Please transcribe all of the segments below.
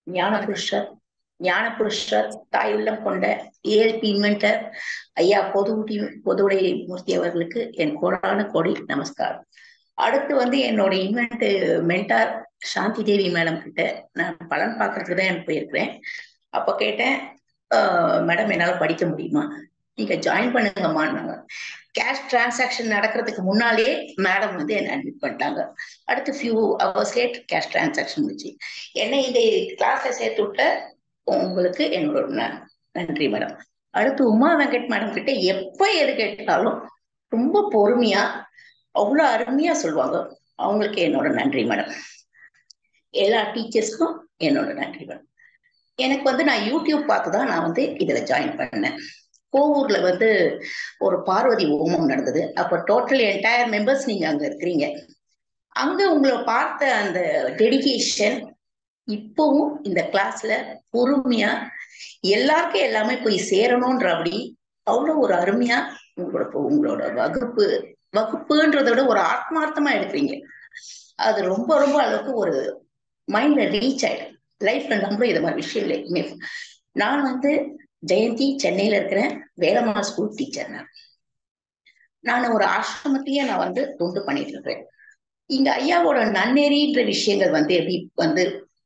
ஞானபுருஷர் ஞானபுருஷர் தாயுள்ளம் கொண்ட ALP inventor ஐயா பொதுவுடி பொதுவுடை மூர்த்தி அவர்களுக்கு என் கோடான கோடி நமஸ்காரம் அடுத்து வந்து என்னோட invent mentor Shanthi Devi madam கிட்ட நான் பலன் பார்க்கறதுக்கு தான் எனக்கு போயிருக்கிறேன் அப்ப கேட்டேன் மேடம் என்னால படிக்க முடியுமா நீங்க ஜாயின் பண்ணுங்கம்மான்னாங்க கேஷ் டிரான்சாக்ஷன் நடக்கிறதுக்கு முன்னாலே மேடம் வந்து என்ன அட்மிட் பண்ணிட்டாங்க அடுத்து few hours late cash transaction வச்சு என்னை இந்த கிளாஸ்ல சேர்த்து விட்ட உங்களுக்கு என்னோட நன்றி மேடம் அடுத்து உமா வெங்கட் மேடம் கிட்ட எப்ப எது கேட்டாலும் ரொம்ப பொறுமையா அவ்வளோ அருமையா சொல்லுவாங்க அவங்களுக்கு என்னோட நன்றி மேடம் எல்லா டீச்சர்ஸ்க்கும் என்னோட நன்றி மேடம் எனக்கு வந்து நான் யூடியூப் பார்த்து தான் நான் வந்து இதுல ஜாயின் பண்ணேன் கோவூர்ல வந்து ஒரு பார்வதி ஓமம் நடந்தது அப்ப டோட்டல் என்டையர் மெம்பர்ஸ் நீங்க அங்க இருக்கிறீங்க அங்க உங்களை பார்த்த அந்த டெடிகேஷன் இப்பவும் இந்த கிளாஸ்ல பொறுமையா எல்லாருக்கும் எல்லாமே போய் சேரணும்ன்ற அப்படி அவ்வளவு ஒரு அருமையா உங்களோட உங்களோட வகுப்பு வகுப்புன்றத விட ஒரு ஆத்மார்த்தமா எடுக்கிறீங்க அது ரொம்ப ரொம்ப அளவுக்கு ஒரு மைண்ட்ல ரீச் ஆயிடும் லைஃப்ல நம்மளும் இது மாதிரி விஷயங்கள் நான் வந்து ஜெயந்தி சென்னையில இருக்கிறேன் வேலம்மா ஸ்கூல் டீச்சர் நான் நான் ஒரு ஆசிரமத்திலேயே நான் வந்து தொண்டு பண்ணிட்டு இருக்கிறேன் இங்க ஐயாவோட நன்னெறின்ற விஷயங்கள் வந்து எப்படி வந்து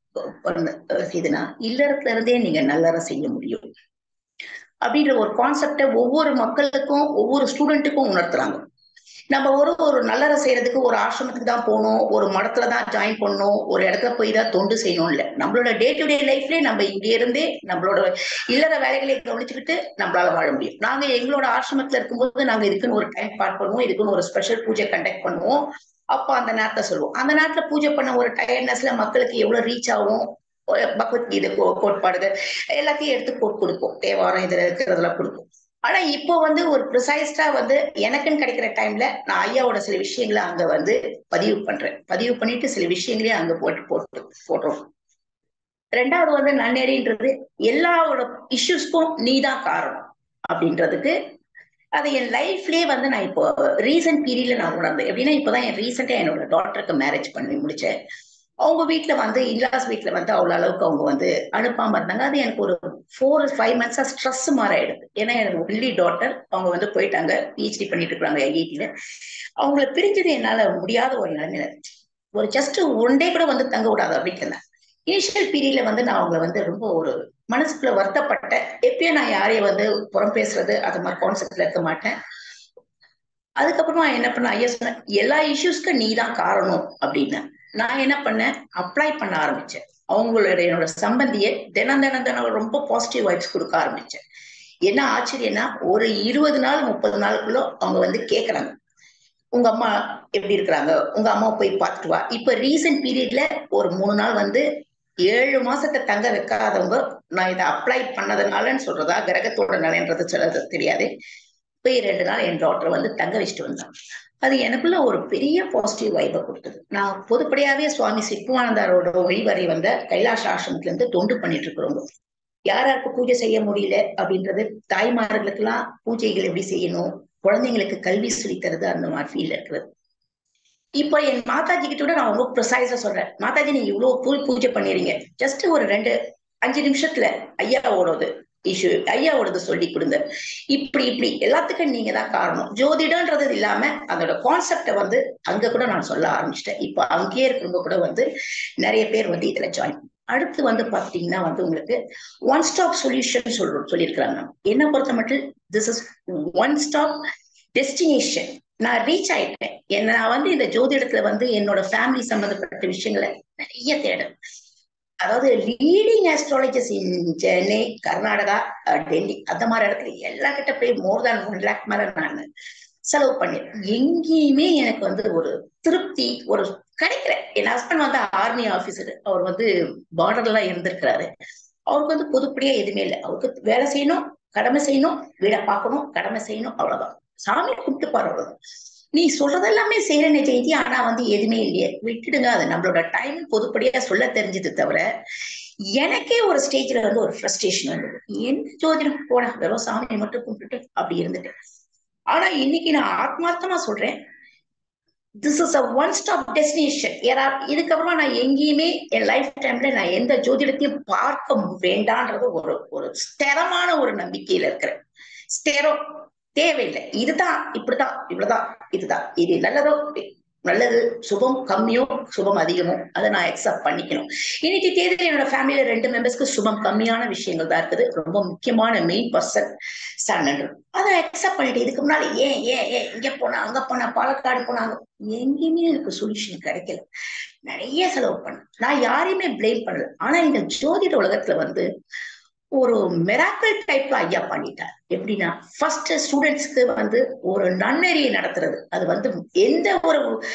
இதுனா இல்லறத்துல இருந்தே நீங்க நல்லற செய்ய முடியும் அப்படின்ற ஒரு கான்செப்டை ஒவ்வொரு மக்களுக்கும் ஒவ்வொரு ஸ்டூடெண்ட்டுக்கும் உணர்த்துறாங்க நம்ம ஒரு ஒரு நல்லற செய்யறதுக்கு ஒரு ஆசிரமத்துக்கு தான் போகணும் ஒரு மடத்துல தான் ஜாயின் பண்ணணும் ஒரு இடத்துல போய் தான் தொண்டு செய்யணும் இல்ல நம்மளோட டே டு டே லைஃப்லயே நம்ம இங்க இருந்தே நம்மளோட இல்லற வேலைகளை கவனிச்சுக்கிட்டு நம்மளால வாழ முடியும் நாங்க எங்களோட ஆசிரமத்துல இருக்கும்போது நாங்க இதுக்குன்னு ஒரு டைம் பார்ட் பண்ணுவோம் இதுக்குன்னு ஒரு ஸ்பெஷல் பூஜை கண்டக்ட் பண்ணுவோம் அப்ப அந்த நேரத்தை சொல்லுவோம் அந்த நேரத்துல பூஜை பண்ண ஒரு டயர்ட்னஸ்ல மக்களுக்கு எவ்வளவு ரீச் ஆகும் பகவத்கீதை கோட்பாடுகள் எல்லாத்தையும் எடுத்து போட்டு கொடுப்போம் தேவாரம் இதுல இருக்கிறதெல்லாம் கொடுப்போம் ஆனா இப்போ வந்து ஒரு ப்ரிசைஸ்டா வந்து எனக்குன்னு கிடைக்கிற டைம்ல நான் ஐயாவோட சில விஷயங்களை அங்க வந்து பதிவு பண்றேன் பதிவு பண்ணிட்டு சில விஷயங்களையும் அங்க போட்டு போட்டு போடுறோம் ரெண்டாவது வந்து நன்னெறின்றது எல்லாரோட இஷ்யூஸ்க்கும் நீ தான் காரணம் அப்படின்றதுக்கு அது என் லைஃப்லயே வந்து நான் இப்போ ரீசெண்ட் பீரியட்ல நான் உணர்ந்தேன் எப்படின்னா இப்பதான் என் ரீசெண்டா என்னோட டாக்டருக்கு மேரேஜ் பண்ணி முடிச்சேன் அவங்க வீட்டுல வந்து இன்லாஸ் வீட்டுல வந்து அவ்வளவு அளவுக்கு அவங்க வந்து அனுப்பாம இருந்தாங்க அது எனக்கு ஒரு ஃபோர் ஃபைவ் மந்த்ஸா ஸ்ட்ரெஸ் மாதிரி ஆயிடுது ஏன்னா எனக்கு ஒன்லி டாட்டர் அவங்க வந்து போயிட்டாங்க பிஹெச்டி பண்ணிட்டு இருக்காங்க ஐஐடியில அவங்கள பிரிஞ்சது என்னால முடியாத ஒரு நிலைமையில ஒரு ஜஸ்ட் ஒன் டே கூட வந்து தங்க விடாது அப்படின்னு இனிஷியல் பீரியட்ல வந்து நான் அவங்கள வந்து ரொம்ப ஒரு மனசுக்குள்ள வருத்தப்பட்டேன் எப்பயும் நான் யாரையும் வந்து புறம் பேசுறது அது மாதிரி கான்செப்ட்ல இருக்க மாட்டேன் அதுக்கப்புறமா என்ன பண்ண ஐயா சொன்ன எல்லா இஷ்யூஸ்க்கும் நீ தான் காரணம் அப்படின்னு நான் என்ன பண்ணேன் அப்ளை பண்ண ஆரம்பிச்சேன் அவங்களோட என்னோட சம்பந்திய தினம் தினம் தினம் ரொம்ப பாசிட்டிவ் வைப்ஸ் கொடுக்க ஆரம்பிச்சேன் என்ன ஆச்சரியம்னா ஒரு இருபது நாள் முப்பது நாளுக்குள்ள அவங்க வந்து கேக்குறாங்க உங்க அம்மா எப்படி இருக்கிறாங்க உங்க அம்மா போய் பார்த்துட்டு வா இப்ப ரீசெண்ட் பீரியட்ல ஒரு மூணு நாள் வந்து ஏழு மாசத்தை தங்க வைக்காதவங்க நான் இதை அப்ளை பண்ணதுனாலன்னு சொல்றதா கிரகத்தோட நிலைன்றது சிலது தெரியாது போய் ரெண்டு நாள் என் டாக்டர் வந்து தங்க வச்சுட்டு வந்தாங்க அது எனக்குள்ள ஒரு பெரிய பாசிட்டிவ் வைப்பை கொடுத்தது நான் பொதுப்படியாவே சுவாமி சித்மானந்தாரோட வழிவரை வந்த கைலாஷ ஆசிரமத்துல இருந்து தொண்டு பண்ணிட்டு இருக்கிறவங்க யார் யாருக்கு பூஜை செய்ய முடியல அப்படின்றது தாய்மார்களுக்கு எல்லாம் பூஜைகள் எப்படி செய்யணும் குழந்தைங்களுக்கு கல்வி சொல்லி தருது அந்த மாதிரி ஃபீல் இருக்கிறது இப்போ என் மாதாஜி கிட்ட கூட நான் ரொம்ப ப்ரிசைஸா சொல்றேன் மாதாஜி நீங்க இவ்வளவு பூ பூஜை பண்ணிடுறீங்க ஜஸ்ட் ஒரு ரெண்டு அஞ்சு நிமிஷத்துல ஐயாவோடது இஷ்யூ ஐயாவோடது சொல்லி கொடுங்க இப்படி இப்படி எல்லாத்துக்கும் நீங்க தான் காரணம் ஜோதிடன்றது இல்லாம அதோட கான்செப்டை வந்து அங்க கூட நான் சொல்ல ஆரம்பிச்சிட்டேன் இப்போ அங்கேயே இருக்கிறவங்க கூட வந்து நிறைய பேர் வந்து இதுல ஜாயின் அடுத்து வந்து பாத்தீங்கன்னா வந்து உங்களுக்கு ஒன் ஸ்டாப் சொல்யூஷன் சொல்றோம் சொல்லியிருக்கிறாங்க என்ன பொறுத்த மட்டும் this is one stop destination நான் ரீச் ஆயிட்டேன் என்ன நான் வந்து இந்த ஜோதிடத்துல வந்து என்னோட ஃபேமிலி சம்பந்தப்பட்ட விஷயங்களை நிறைய தேடல் அதாவது leading astrologist in Chennai Karnataka Delhi அந்த மாதிரி இடத்துல எல்லா கிட்ட போய் மோர் தேன் ஒன் லேக் மேல நான் செலவு பண்ணேன் எங்கேயுமே எனக்கு வந்து ஒரு திருப்தி ஒரு கிடைக்கிற என் ஹஸ்பண்ட் வந்து ஆர்மி ஆபீசர் அவர் வந்து பார்டர்லாம் இருந்திருக்கிறாரு அவருக்கு வந்து பொதுப்படியா எதுவுமே இல்லை அவருக்கு வேலை செய்யணும் கடமை செய்யணும் வீடை பார்க்கணும் கடமை செய்யணும் அவ்வளவுதான் சாமி கூப்பிட்டு பாரு நீ சொல்றது எல்லாமே செய்யறேன்னு செய்தி ஆனா வந்து எதுவுமே இல்லையே விட்டுடுங்க அது நம்மளோட டைம் பொதுப்படியா சொல்ல தெரிஞ்சது தவிர எனக்கே ஒரு ஸ்டேஜ்ல வந்து ஒரு ஃப்ரஸ்ட்ரேஷன் வந்தது என்ன ஜோதிடம் போனா வெறும் சாமியை மட்டும் கும்பிட்டுட்டு அப்படி இருந்துட்டு ஆனா இன்னைக்கு நான் ஆத்மார்த்தமா சொல்றேன் this is a one stop destination யாரா இதுக்கப்புறமா நான் எங்கேயுமே என் லைஃப் டைம்ல நான் எந்த ஜோதிடத்தையும் பார்க்க வேண்டான்றது ஒரு ஒரு ஸ்திரமான ஒரு நம்பிக்கையில இருக்கிறேன் ஸ்திரம் தேவையில்லை இதுதான் இப்படிதான் இவ்வளவுதான் இதுதான் இது நல்லதோ நல்லது சுபம் கம்மியோ சுபம் அதிகமோ அதை நான் அக்செப்ட் பண்ணிக்கணும் இன்னைக்கு தேதியில் என்னோட ஃபேமிலியில ரெண்டு மெம்பர்ஸ்க்கு சுபம் கம்மியான விஷயங்கள் தான் இருக்குது ரொம்ப முக்கியமான மெயின் பர்சன் சன் அதை அக்செப்ட் பண்ணிட்டு இதுக்கு முன்னாடி ஏன் ஏன் ஏன் இங்க போனா அங்க போனா பாலக்காடு போனாங்க எங்கேயுமே எனக்கு சொல்யூஷன் கிடைக்கல நிறைய செலவு பண்ண நான் யாரையுமே பிளேம் பண்ணல ஆனா இந்த ஜோதிட உலகத்துல வந்து ஒரு மெராக்கல் டைப்ல ஐயா பண்ணிட்டார் எப்படின்னா ஃபர்ஸ்ட் ஸ்டூடெண்ட்ஸ்க்கு வந்து ஒரு நன்னெறியை நடத்துறது அது வந்து எந்த ஒரு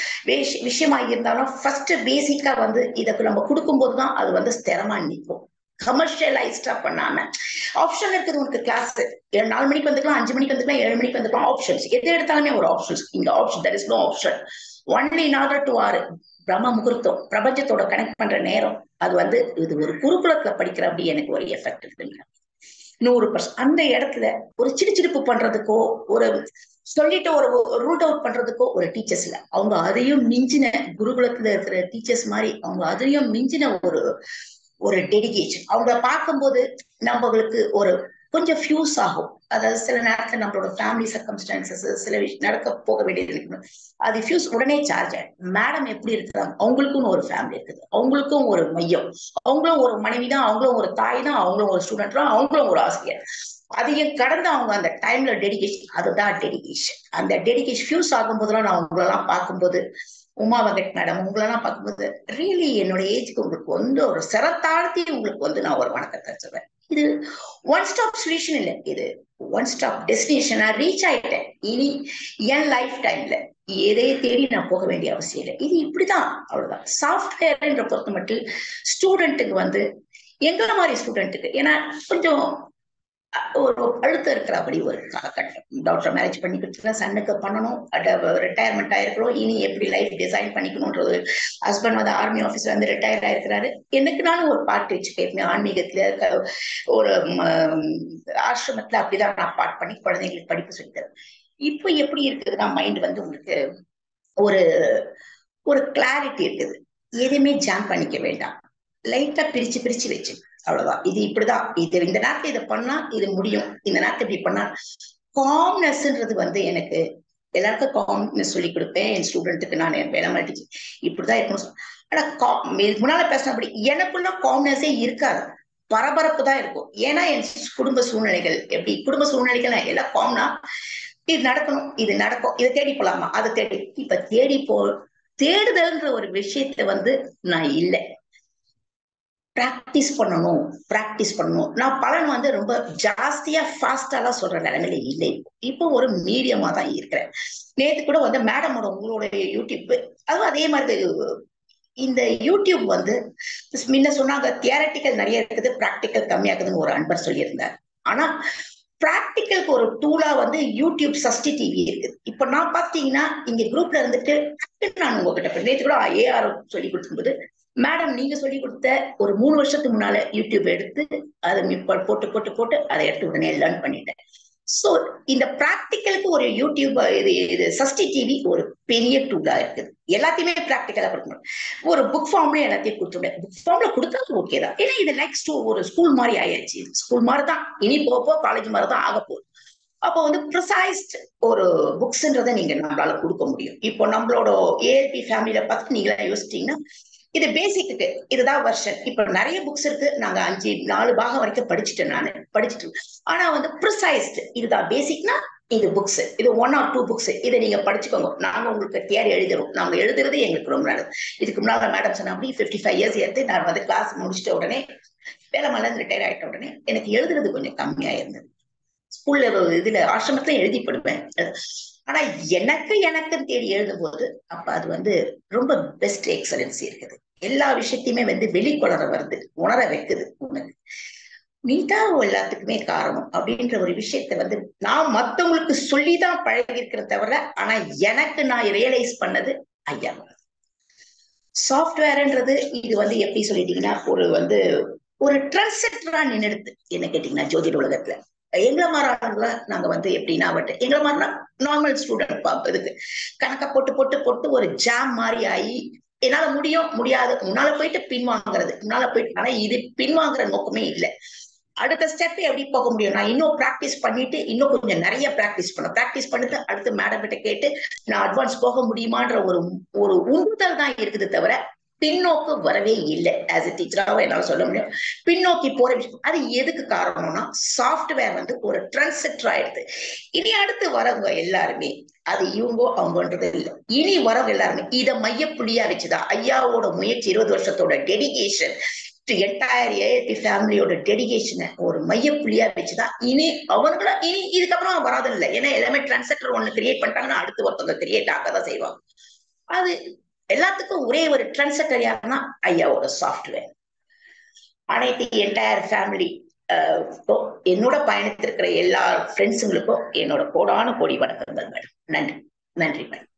விஷயமா இருந்தாலும் ஃபர்ஸ்ட் பேசிக்கா வந்து இதுக்கு நம்ம கொடுக்கும்போது தான் அது வந்து ஸ்திரமா நிற்கும் கமர்ஷியலைஸ்டா பண்ணாம ஆப்ஷன் இருக்குது உனக்கு கிளாஸ் நாலு மணிக்கு வந்துக்கலாம் அஞ்சு மணிக்கு வந்துக்கலாம் ஏழு மணிக்கு வந்துக்கலாம் ஆப்ஷன்ஸ் எது எடுத்தாலுமே ஒரு ஆப்ஷன்ஸ் இங்க option that is no option only in order to ஆறு பிரம்ம முகூர்த்தம் பிரபஞ்சத்தோட கனெக்ட் பண்ற நேரம் அது வந்து இது ஒரு குருகுலத்துல படிக்கிற அப்படி எனக்கு ஒரு எஃபெக்ட் இருக்குங்க நூறு பர்சன்ட் அந்த இடத்துல ஒரு சிடிச்சிடிப்பு பண்றதுக்கோ ஒரு சொல்லிட்டு ஒரு ரூட் அவுட் பண்றதுக்கோ ஒரு டீச்சர்ஸ் இல்ல அவங்க அதையும் மிஞ்சின குருகுலத்துல இருக்கிற டீச்சர்ஸ் மாதிரி அவங்க அதையும் மிஞ்சின ஒரு ஒரு டெடிகேஷன் அவங்க பார்க்கும்போது நம்மளுக்கு ஒரு கொஞ்சம் ஃபியூஸ் ஆகும் அதாவது சில நேரத்துல நம்மளோட ஃபேமிலி சர்க்கம்ஸ்டான்சஸ் சில விஷயம் நடக்க போக வேண்டியது இருக்கணும் அது ஃபியூஸ் உடனே சார்ஜ் ஆயிடும் மேடம் எப்படி இருக்கிறாங்க அவங்களுக்கும் ஒரு ஃபேமிலி இருக்குது அவங்களுக்கும் ஒரு மையம் அவங்களும் ஒரு மனைவி தான் அவங்களும் ஒரு தாய் தான் அவங்களும் ஒரு ஸ்டூடெண்ட் தான் அவங்களும் ஒரு ஆசிரியர் அதையும் கடந்து அவங்க அந்த டைம்ல டெடிகேஷன் அதுதான் டெடிகேஷன் அந்த டெடிகேஷன் ஃபியூஸ் ஆகும்போதெல்லாம் நான் உங்களெல்லாம் பார்க்கும்போது உமா வெங்கட் மேடம் உங்களெல்லாம் பார்க்கும்போது ரியலி என்னோட ஏஜ்க்கு உங்களுக்கு வந்து ஒரு சிரத்தாழ்த்தி உங்களுக்கு வந்து நான் ஒரு வணக்கத்தை சொல்றேன் இது ஒன் ஸ்டாப் சொல்யூஷன் இல்லை இது ஒன் ஸ்டாப் டெஸ்டினேஷனா ரீச் ஆயிட்டேன் இனி என் லைஃப் டைம்ல எதை தேடி நான் போக வேண்டிய அவசியம் இல்லை இது இப்படிதான் அவ்வளவுதான் சாஃப்ட்வேர்ன்ற பொறுத்த மட்டும் ஸ்டூடெண்ட்டுக்கு வந்து எங்களை மாதிரி ஸ்டூடெண்ட்டுக்கு ஏன்னா கொஞ்சம் ஒரு அழுத்தம் இருக்கிறபடி ஒரு காலகட்டம் டாக்டர் மேரேஜ் பண்ணி கொடுத்துருக்க சன்னுக்கு பண்ணணும் ரிட்டையர்மெண்ட் ஆயிருக்கிறோம் இனி எப்படி லைஃப் டிசைன் பண்ணிக்கணும்ன்றது ஹஸ்பண்ட் வந்து ஆர்மி ஆஃபீஸ்ல வந்து ரிட்டையர் ஆயிருக்கிறாரு எனக்கு நானும் ஒரு பாட்டு வச்சுக்க ஆன்மீகத்துல ஒரு ஆசிரமத்துல அப்படிதான் நான் பாட் பண்ணி குழந்தைங்களுக்கு படிப்பு சொல்லித்தரேன் இப்போ எப்படி இருக்குதுன்னா மைண்ட் வந்து உங்களுக்கு ஒரு ஒரு கிளாரிட்டி இருக்குது எதுவுமே ஜாம் பண்ணிக்க வேண்டாம் லைட்டா பிரிச்சு பிரிச்சு வச்சு அவ்வளவுதான் இது இப்படிதான் இது இந்த நேரத்துல இதை பண்ணா இது முடியும் இந்த நேரத்துல இப்படி பண்ணா காம்னஸ்ன்றது வந்து எனக்கு எல்லாருக்கும் காம்னஸ் சொல்லி கொடுப்பேன் என் ஸ்டூடெண்ட்டுக்கு நான் வேலை மாட்டிச்சு இப்படிதான் இருக்கணும் ஆனா முன்னால பேசினபடி எனக்குள்ள காம்னஸே இருக்காது பரபரப்பு தான் இருக்கும் ஏன்னா என் குடும்ப சூழ்நிலைகள் எப்படி குடும்ப சூழ்நிலைகள் எல்லாம் காம்னா இது நடக்கணும் இது நடக்கும் இதை தேடி போலாமா அதை தேடி இப்ப தேடி போ தேடுதல்ன்ற ஒரு விஷயத்த வந்து நான் இல்லை பிராக்டிஸ் பண்ணணும் பிராக்டிஸ் பண்ணணும் நான் பலன் வந்து ரொம்ப ஜாஸ்தியா ஃபாஸ்டாலாம் சொல்ற நிலைமையில இல்லை இப்போ ஒரு மீடியமா தான் இருக்கிறேன் நேத்து கூட வந்து மேடமோட உங்களோட யூடியூப் அதுவும் அதே மாதிரி இந்த யூடியூப் வந்து முன்ன சொன்னாங்க தியரட்டிக்கல் நிறைய இருக்குது ப்ராக்டிக்கல் கம்மியா இருக்குதுன்னு ஒரு அன்பர் சொல்லியிருந்தார் ஆனா ப்ராக்டிக்கலுக்கு ஒரு டூலா வந்து யூடியூப் சஷ்டி டிவி இருக்குது இப்ப நான் பாத்தீங்கன்னா இங்க குரூப்ல இருந்துட்டு நான் உங்ககிட்ட நேற்று கூட ஏஆர் சொல்லி கொடுக்கும்போது மேடம் நீங்க சொல்லி கொடுத்த ஒரு மூணு வருஷத்துக்கு முன்னால யூடியூப் எடுத்து அதை போட்டு போட்டு போட்டு அதை எடுத்து உடனே லேர்ன் பண்ணிட்டேன் சோ இந்த பிராக்டிக்கலுக்கு ஒரு யூடியூப் இது இது சஷ்டி டிவி ஒரு பெரிய டூலா இருக்குது எல்லாத்தையுமே பிராக்டிக்கலா கொடுக்கணும் ஒரு புக் ஃபார்ம்ல எல்லாத்தையும் கொடுத்துட்டேன் புக் ஃபார்ம்ல கொடுத்தது ஓகே தான் ஏன்னா இது நெக்ஸ்ட் ஒரு ஸ்கூல் மாதிரி ஆயிடுச்சு ஸ்கூல் மாதிரி தான் இனி போக போக காலேஜ் மாதிரி தான் ஆக போகுது அப்போ வந்து ப்ரிசைஸ்ட் ஒரு புக்ஸ்ன்றதை நீங்க நம்மளால கொடுக்க முடியும் இப்போ நம்மளோட ஏஎல்பி ஃபேமிலியில பார்த்து நீங்க யோசிச்சீங்கன்னா இது பேசிக்கு இதுதான் வருஷன் இப்ப நிறைய புக்ஸ் இருக்கு நாங்க அஞ்சு நாலு பாகம் வரைக்கும் படிச்சுட்டேன் நான் படிச்சுட்டு ஆனா வந்து ப்ரிசைஸ்ட் இதுதான் பேசிக்னா இது புக்ஸ் இது ஒன் ஆர் டூ புக்ஸ் இதை நீங்க படிச்சுக்கோங்க நாங்க உங்களுக்கு தேடி எழுதுறோம் நாங்க எழுதுறது எங்களுக்கு ரொம்ப நல்லது இதுக்கு முன்னால மேடம் சொன்ன அப்படி ஃபிஃப்டி ஃபைவ் இயர்ஸ் எடுத்து நான் வந்து கிளாஸ் முடிச்சிட்ட உடனே வேலை மலர்ந்து ரிட்டையர் ஆயிட்ட உடனே எனக்கு எழுதுறது கொஞ்சம் கம்மியா இருந்தது ஸ்கூல்ல இதுல ஆசிரமத்துல எழுதி படுவேன் ஆனா எனக்கு எனக்குன்னு தேடி எழுதும் போது அப்ப அது வந்து ரொம்ப பெஸ்ட் எக்ஸலன்சி இருக்குது எல்லா விஷயத்தையுமே வந்து வெளிக்கொணர வருது உணர வைக்குது உனக்கு நீதான் எல்லாத்துக்குமே காரணம் அப்படின்ற ஒரு விஷயத்த வந்து நான் மத்தவங்களுக்கு சொல்லிதான் பழகி இருக்கிறத தவிர ஆனா எனக்கு நான் ரியலைஸ் பண்ணது ஐயா சாஃப்ட்வேர்ன்றது இது வந்து எப்படி சொல்லிட்டீங்கன்னா ஒரு வந்து ஒரு ட்ரெண்ட் செட்டரா நின்றுடுது என்ன கேட்டீங்கன்னா ஜோதிட உலகத்துல எங்களை மாறாங்கள நாங்க வந்து எப்படின்னா பட் எங்களை மாறினா நார்மல் ஸ்டூடெண்ட் இதுக்கு கணக்க போட்டு போட்டு போட்டு ஒரு ஜாம் மாதிரி ஆகி என்னால முடியும் முடியாது முன்னால போயிட்டு பின்வாங்குறது முன்னால போயிட்டு ஆனா இது பின்வாங்குற நோக்கமே இல்லை அடுத்த ஸ்டெப் எப்படி போக முடியும் நான் இன்னும் ப்ராக்டிஸ் பண்ணிட்டு இன்னும் கொஞ்சம் நிறைய ப்ராக்டிஸ் பண்ண ப்ராக்டிஸ் பண்ணிட்டு அடுத்து மேடம் கிட்ட கேட்டு நான் அட்வான்ஸ் போக முடியுமான்ற ஒரு ஒரு உந்துதல் தான் இருக்குது தவிர பின்னோக்கு வரவே இல்லை ஆஸ் எ டீச்சராகவும் என்னால சொல்ல முடியும் பின்னோக்கி போற விஷயம் அது எதுக்கு காரணம்னா சாஃப்ட்வேர் வந்து ஒரு ட்ரான்செக்டர் ஆயிடுது இனி அடுத்து வரவங்க எல்லாருமே அது இவங்க அவங்கன்றது இல்லை இனி வரவங்க எல்லாருமே இதை மையப்புள்ளியா வச்சுதான் ஐயாவோட முயற்சி இருபது வருஷத்தோட டெடிகேஷன் என்டையர் ஏஐடி ஃபேமிலியோட டெடிகேஷனை ஒரு மையப்புள்ளியா வச்சுதான் இனி அவங்கள இனி இதுக்கப்புறம் வராது இல்லை ஏன்னா எல்லாமே டிரான்சாக்டர் ஒண்ணு கிரியேட் பண்ணிட்டாங்கன்னா அடுத்து ஒருத்தவங்க கிரியேட் ஆக தான் செய்வாங்க அது எல்லாத்துக்கும் ஒரே ஒரு டிரான்சாக்டர் யாருன்னா ஐயாவோட சாஃப்ட்வேர் அனைத்து என்டையர் ஃபேமிலி என்னோட பயணித்திருக்கிற எல்லா ஃப்ரெண்ட்ஸுங்களுக்கும் என்னோட கோடான கோடி வணக்கங்கள் மேடம் நன்றி நன்றி மேடம்